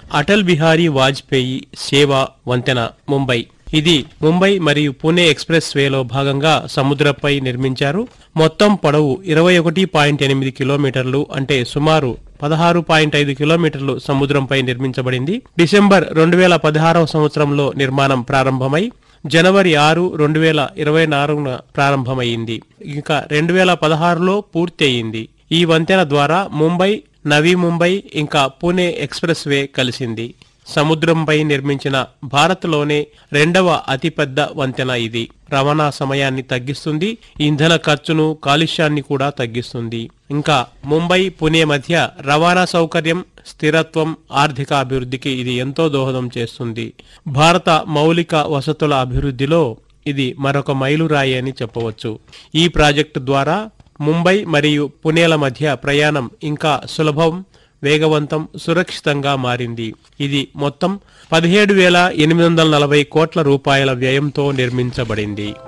అటల్ బిహారీ వాజ్పేయి సేవా వంతెన ముంబై ఇది ముంబై మరియు పుణే ఎక్స్ప్రెస్ వేలో భాగంగా సముద్రపై నిర్మించారు మొత్తం పొడవు ఇరవై ఒకటి పాయింట్ ఎనిమిది కిలోమీటర్లు అంటే సుమారు పదహారు పాయింట్ ఐదు కిలోమీటర్లు సముద్రంపై నిర్మించబడింది డిసెంబర్ రెండు వేల పదహారవ సంవత్సరంలో నిర్మాణం ప్రారంభమై జనవరి ఆరు రెండు వేల ఇరవై నాలుగున ప్రారంభమైంది ఇంకా రెండు వేల పదహారులో పూర్తి అయింది ఈ వంతెన ద్వారా ముంబై నవీ ముంబై ఇంకా పూణే ఎక్స్ప్రెస్ వే కలిసింది సముద్రంపై నిర్మించిన భారత్లోనే రెండవ అతిపెద్ద వంతెన ఇది రవాణా సమయాన్ని తగ్గిస్తుంది ఇంధన ఖర్చును కాలుష్యాన్ని కూడా తగ్గిస్తుంది ఇంకా ముంబై పుణే మధ్య రవాణా సౌకర్యం స్థిరత్వం ఆర్థిక అభివృద్ధికి ఇది ఎంతో దోహదం చేస్తుంది భారత మౌలిక వసతుల అభివృద్ధిలో ఇది మరొక మైలురాయి అని చెప్పవచ్చు ఈ ప్రాజెక్టు ద్వారా ముంబై మరియు పుణేల మధ్య ప్రయాణం ఇంకా సులభం వేగవంతం సురక్షితంగా మారింది ఇది మొత్తం పదిహేడు వేల ఎనిమిది వందల నలభై కోట్ల రూపాయల వ్యయంతో నిర్మించబడింది